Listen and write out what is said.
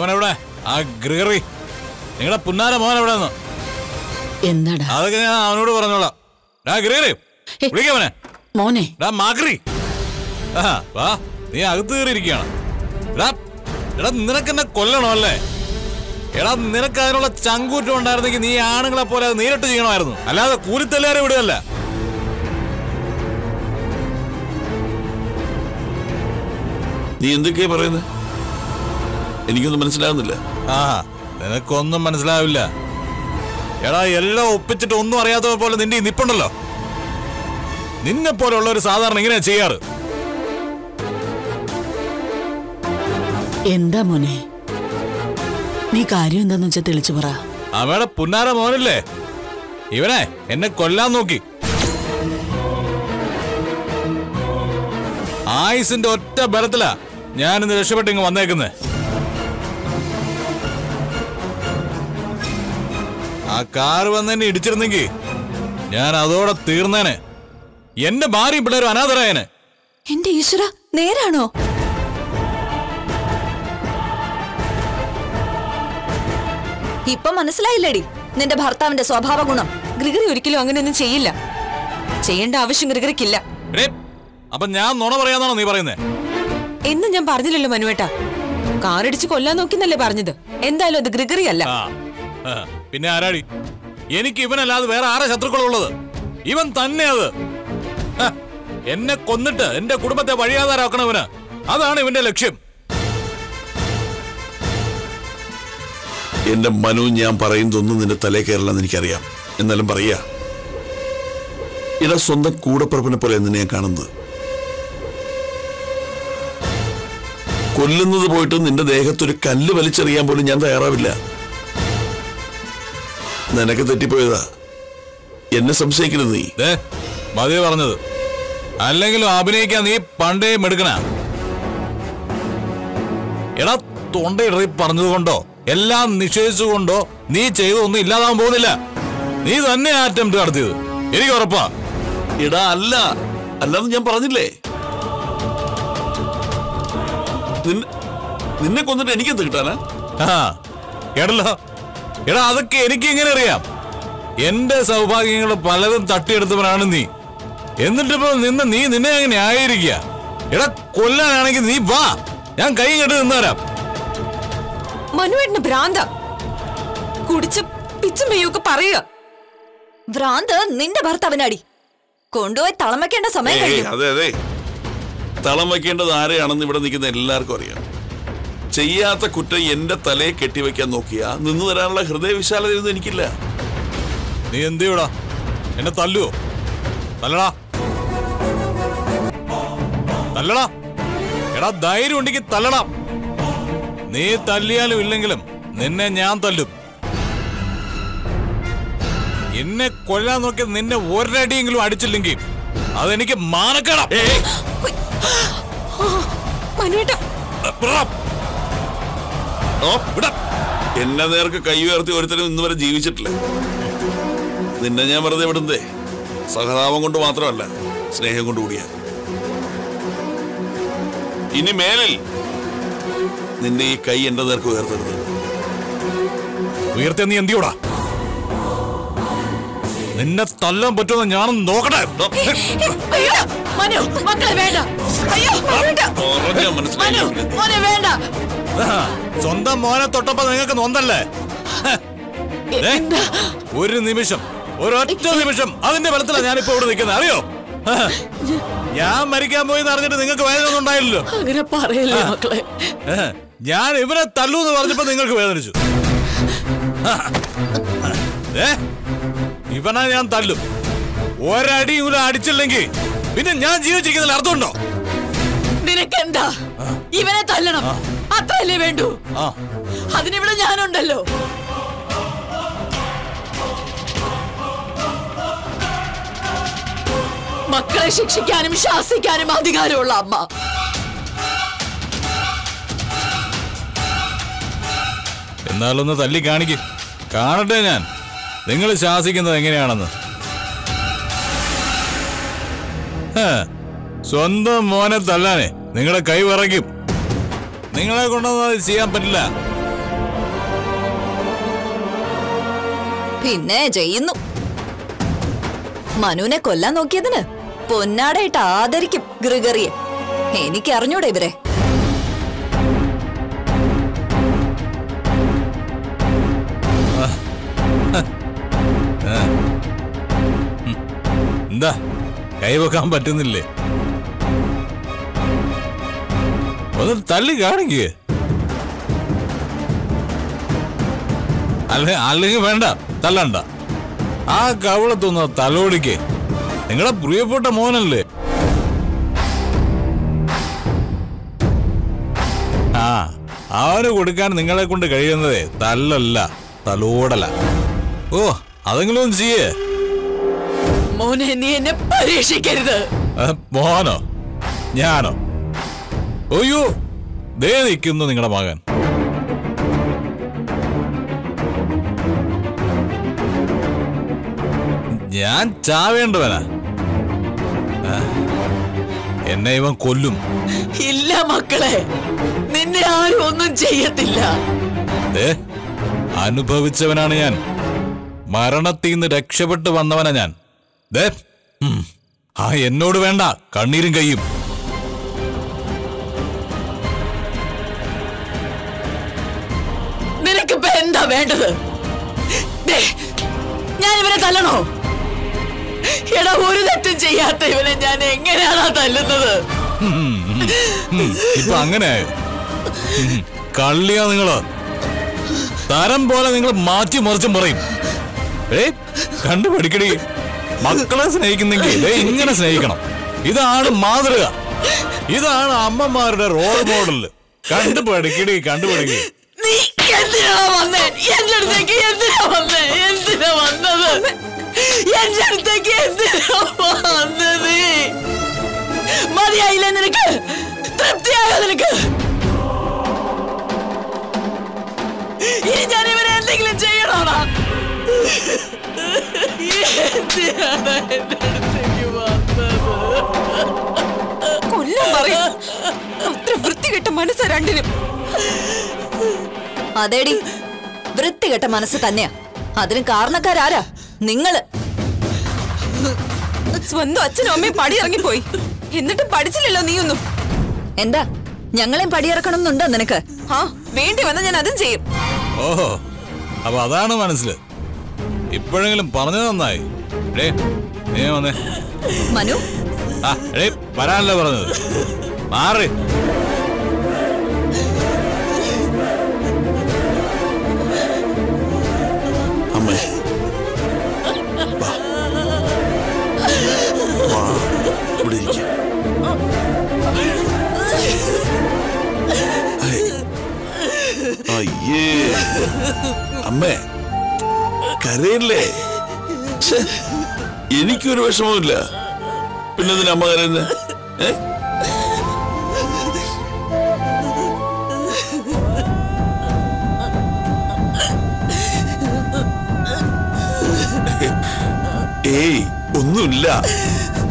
അവൻ എവിടെ ആ ഗ്രിഗറി നിങ്ങളുടെ പുന്നാര മോൻ എവിടെ നിന്ന് എന്താടാ അതൊക്കെ ഞാൻ അവനോട് പറഞ്ഞോളാം ഡാ ഗ്രിഗറി വിളിക്കവനെ മോനെ ഡാ മാക്രി ആ വാ നീ അകത്ത് കയറിയിരിക്കുകയാണ് എടാ എടാ നിനക്കെന്നെ കൊല്ലണോ അല്ലേ എടാ നിനക്ക് അതിനുള്ള ചങ്കൂറ്റം ഉണ്ടായിരുന്നെങ്കിൽ നീ ആണുങ്ങളെ പോലെ അത് നേരിട്ട് ചെയ്യണമായിരുന്നു അല്ലാതെ കൂലിത്തല്ലാരെ വിടുകയല്ല നീ എന്തൊക്കെയാ പറയുന്നത് എനിക്കൊന്നും മനസ്സിലാകുന്നില്ല ആ നിനക്കൊന്നും മനസ്സിലാവില്ല എടാ എല്ലാം ഒപ്പിച്ചിട്ട് ഒന്നും അറിയാത്തവ പോലെ നിന്റെ ഈ നിപ്പുണ്ടല്ലോ നിന്നെ പോലുള്ള ഒരു സാധാരണ ഇങ്ങനെയാ ചെയ്യാറ് എന്താ മോനെ നീ കാര്യം എന്താന്ന് വെച്ചാ തെളിച്ചു പറ അവയുടെ പുന്നാര മോനല്ലേ ഇവനെ എന്നെ കൊല്ലാൻ നോക്കി ആയുസിന്റെ ഒറ്റ ബലത്തിലാ ഞാൻ ഇന്ന് രക്ഷപ്പെട്ട് ഇങ്ങ് വന്നേക്കുന്നേ ആ കാറ് വന്നെന്നെ ഇടിച്ചിരുന്നെങ്കിൽ ഞാൻ അതോടെ തീർന്നേനെ എന്റെ ഭാര്യയും പിള്ളേരും അനാഥരായനെ എന്റെ ഈശ്വര നേരാണോ ഇപ്പൊ മനസ്സിലായില്ലേടി നിന്റെ ഭർത്താവിന്റെ സ്വഭാവ ഗുണം ഗ്രിഗറി ഒരിക്കലും അങ്ങനെയൊന്നും ചെയ്യില്ല ചെയ്യേണ്ട ആവശ്യം ഗ്രിഗറിക്കില്ല എടേ, അപ്പൊ ഞാൻ നുണ പറയാന്നാണോ നീ പറയുന്നേ എന്ന് ഞാൻ പറഞ്ഞില്ലല്ലോ മനുവേട്ട കാറടിച്ച് കൊല്ലാൻ നോക്കിന്നല്ലേ പറഞ്ഞത് എന്തായാലും അത് ഗ്രിഗറി അല്ല ആ, ആ, പിന്നെ ആരാടി എനിക്ക് ഇവനല്ലാതെ വേറെ ആരാ ശത്രുക്കളുള്ളത് ഇവൻ തന്നെ അത് ഹ, എന്നെ കൊന്നിട്ട് എന്റെ കുടുംബത്തെ വഴിയാതാരാക്കണവന് അതാണ് ഇവന്റെ ലക്ഷ്യം എന്റെ മനു ഞാൻ പറയുന്നതൊന്നും നിന്റെ തലേ കയറില്ലെന്ന് എനിക്കറിയാം എന്നാലും പറയാ ഇട സ്വന്തം കൂടപ്പുറപ്പിനെ പോലെ നിന്നെ ഞാൻ കാണുന്നത് കൊല്ലുന്നത് പോയിട്ട് നിന്റെ ദേഹത്തൊരു കല്ല് വലിച്ചെറിയാൻ പോലും ഞാൻ തയ്യാറാവില്ല നിനക്ക് തെറ്റിപ്പോയതാ എന്നെ സംശയിക്കരുത് നീ ദേ മതി പറഞ്ഞത് അല്ലെങ്കിലും അഭിനയിക്കാൻ നീ പണ്ടേ മെടുക്കണ എടാ തൊണ്ടയിടറി പറഞ്ഞതുകൊണ്ടോ എല്ലാം നിഷേധിച്ചുകൊണ്ടോ നീ ചെയ്തൊന്നും ഇല്ലാതാവാൻ പോകുന്നില്ല നീ തന്നെ അറ്റംപ്റ്റ് നടത്തിയത് എനിക്ക് ഉറപ്പാ ഇടാ അല്ല അല്ലാന്ന് ഞാൻ പറഞ്ഞില്ലേ നിന്നെ- നിന്നെ കൊന്നിട്ട് എനിക്കെന്ത് കിട്ടാനാ ആ കേട്ടല്ലോ എടാ അതൊക്കെ എനിക്ക് എങ്ങനെ അറിയാം എന്റെ സൗഭാഗ്യങ്ങൾ പലതും തട്ടിയെടുത്തവനാണ് നീ എന്നിട്ടിപ്പോ നിന്ന് നീ നിന്നെ അങ്ങനെ ന്യായീകരിക്കുക എടാ കൊല്ലാനാണെങ്കിൽ നീ വാ ഞാൻ കൈ കെട്ട് നിന്നുതരാം മനുവേട്ടന് ഭ്രാന്ത കുടിച്ച് പിച്ചും മെയ്യൊക്കെ പറയുക ഭ്രാന്ത് നിന്റെ ഭർത്താവിനാടി കൊണ്ടുപോയി തളം വെക്കേണ്ട സമയം ഏയ്, കഴിഞ്ഞു അതെ അതെ തളം വയ്ക്കേണ്ടത് ആരെയാണെന്ന് ഇവിടെ നിൽക്കുന്ന എല്ലാവർക്കും അറിയാം ചെയ്യാത്ത കുറ്റം എന്റെ തലയെ കെട്ടിവെക്കാൻ നോക്കിയാ നിന്നു തരാനുള്ള ഹൃദയവിശാലതയൊന്നും എനിക്കില്ല നീ എന്ത് ചെയ്യൂടാ എന്നെ തല്ലുവോ തല്ലടാ തല്ലടാ എടാ ധൈര്യം ഉണ്ടെങ്കിൽ തല്ലടാ നീ തല്ലിയാലും ഇല്ലെങ്കിലും നിന്നെ ഞാൻ തല്ലും എന്നെ കൊല്ലാൻ നോക്കി നിന്നെ ഒരടിയെങ്കിലും അടിച്ചില്ലെങ്കിൽ അതെനിക്ക് മാനക്കേടാ മനുവേട്ട ഓ വിടാ എന്നെ നേർക്ക് കൈ ഉയർത്തി ഒരുത്തരും ഇന്ന് വരെ ജീവിച്ചിട്ടില്ല നിന്നെ ഞാൻ വെറുതെ വിടുന്നതേ സഹതാപം കൊണ്ട് മാത്രമല്ല സ്നേഹം കൊണ്ട് കൂടിയാ ഇനി മേലിൽ നിന്റെ ഈ കൈ എന്റെ നേർക്ക് ഉയർത്തരുത് ഉയർത്തിയ നീ എന്തിയോടാ നിന്നെ തല്ലാൻ പറ്റുമെന്ന് ഞാനൊന്ന് നോക്കട്ടെ അയ്യോ മനു മക്കളെ വേണ്ട അയ്യോ വേണ്ട പറഞ്ഞാ മനസ്സിലായില്ല മനു മോനെ വേണ്ട ആ, സ്വന്തം മോനെ തൊട്ടപ്പോ നിങ്ങൾക്ക് നൊന്തല്ലേ ഏ? ഒരു നിമിഷം ഒരൊറ്റ നിമിഷം അതിന്റെ ബലത്തിലാണ് ഞാനിപ്പോ ഇവിടെ നിൽക്കുന്നത് അറിയോ ആ, ഞാൻ മരിക്കാൻ പോയി അറിഞ്ഞിട്ട് നിങ്ങൾക്ക് വേദന ഒന്നും ഉണ്ടായില്ലല്ലോ അങ്ങനെ പറയല്ലേ മക്കളെ ഏ, ഞാൻ ഇവനെ തല്ലു എന്ന് പറഞ്ഞപ്പോ നിങ്ങൾക്ക് വേദനിച്ചു ആ, ഏ ഇവനെ ഞാൻ തല്ലും ഒരടിയും കൂടെ അടിച്ചില്ലെങ്കിൽ പിന്നെ ഞാൻ ജീവിച്ചിരിക്കുന്നതിൽ അർത്ഥമുണ്ടോ നിനക്കെന്താ ഇവനെ തല്ലണം അത്രയല്ലേ വേണ്ടൂ ആ അതിനിവിടെ ഞാനുണ്ടല്ലോ മക്കളെ ശിക്ഷിക്കാനും ശാസിക്കാനും അധികാരമുള്ള അമ്മ എന്നാലൊന്ന് തല്ലി കാണിക്ക് കാണട്ടെ ഞാൻ നിങ്ങൾ ശാസിക്കുന്നത് എങ്ങനെയാണെന്ന് ഹേ, സ്വന്തം മോനെ തല്ലാനേ നിങ്ങളുടെ കൈ വിറയ്ക്കും നിങ്ങളെ കൊണ്ടൊന്നും അത് ചെയ്യാൻ പറ്റില്ല പിന്നെ ചെയ്യുന്നു മനുവിനെ കൊല്ലാൻ നോക്കിയതിന് പൊന്നാടയിട്ട് ആദരിക്കും ഗ്രിഗറിയെ എനിക്ക് അറിഞ്ഞൂടെ ഇവരെ എന്താ കൈവെക്കാൻ പറ്റുന്നില്ലേ ഒന്ന് തള്ളി കാണിക്കുക അല്ലെ അല്ലെങ്കിൽ വേണ്ട തള്ളണ്ട ആ കവളത്തൊന്ന് തലോടിക്ക് നിങ്ങളെ പ്രിയപ്പെട്ട മോനല്ലേ ആ അവന് കൊടുക്കാൻ നിങ്ങളെ കൊണ്ട് കഴിയുന്നതേ തല്ലല്ല തലോടല ഓ അതെങ്കിലും ഒന്ന് ചെയ്യേ മോനെ നീ എന്നെ പരീക്ഷിക്കരുത് ആ, മോനോ ഞാനോ അയ്യോ ദേ നിൽക്കുന്നു നിങ്ങളുടെ മകൻ ഞാൻ ചാവേണ്ടവനാ ആ, എന്നെ ഇവൻ കൊല്ലും ഇല്ല മക്കളെ നിന്നെ ആരും ഒന്നും ചെയ്യത്തില്ല ദേ അനുഭവിച്ചവനാണ് ഞാൻ മരണത്തിൽ നിന്ന് രക്ഷപ്പെട്ടു വന്നവനാ ഞാൻ ദേ ഉം, ആ എന്നോട് വേണ്ട കണ്ണീരും കയ്യും നിനക്കിപ്പോ എന്താ വേണ്ടത് ദേ, ഞാൻ ഇവനെ തല്ലണോ എടാ ഒരു തെറ്റും ചെയ്യാത്ത ഇവനെ ഞാൻ എങ്ങനെയാണാ തല്ലുന്നത് ഉം, ഇപ്പൊ അങ്ങനെയായോ ഉം, കള്ളിയാ നിങ്ങള് തരം പോലെ നിങ്ങൾ മാറ്റി മറിച്ചും പറയും ഏ കണ്ടുപിടിക്കടി മക്കളെ സ്നേഹിക്കുന്നെങ്കിൽ ദേ ഇങ്ങനെ സ്നേഹിക്കണം ഇതാണ് മാതൃക ഇതാണ് അമ്മമാരുടെ റോൾ മോഡൽ കണ്ടുപിടിക്കടി കണ്ടുപിടിക്കടി നീ എന്തിനാ വന്നേ എന്റെ അടുത്തേക്ക് എന്തിനാ വന്നേ എന്തിനാ വന്നത് എന്റെ അടുത്തേക്ക് എന്തിനാ വന്നത് മതിയായില്ലേ നിനക്ക് തൃപ്തിയായോ നിനക്ക് ഇനി ഞാൻ ഇവരെ എന്തെങ്കിലും ചെയ്യണോടാ എന്തിനാണ് എന്റെ അടുത്തേക്ക് വന്നത് കൊല്ലം പറയും അത്ര വൃത്തികെട്ട മനസ്സ് രണ്ടിനും അതേടി വൃത്തികെട്ട മനസ്സ് തന്നെയാ അതിന് കാരണക്കാരാരാ നിങ്ങള് സ്വന്തം അച്ഛനും അമ്മയും പടിയിറങ്ങിപ്പോയി എന്നിട്ടും പഠിച്ചില്ലല്ലോ നീയൊന്നും എന്താ ഞങ്ങളെയും പടിയിറക്കണം എന്നുണ്ടോ നിനക്ക് ആ വേണ്ടി വന്ന ഞാൻ അതും ചെയ്യും ഓഹോ അപ്പൊ അതാണ് മനസ്സിൽ ഇപ്പോഴെങ്കിലും പറഞ്ഞു നന്നായി ഡേ നീ വന്നേ മനു ആ ഡേ വരാനല്ലേ പറഞ്ഞത് മാറി അമ്മേ വാ. വാ, ഇവിടെ ഇരിക്ക്. ഐ. അയ്യേ അമ്മേ കരയില്ലേ ഛെ, എനിക്കൊരു വിഷമവുമില്ല പിന്നെന്തിനാ അമ്മ കരയുന്നത് ഏ ഏയ് ഒന്നുമില്ല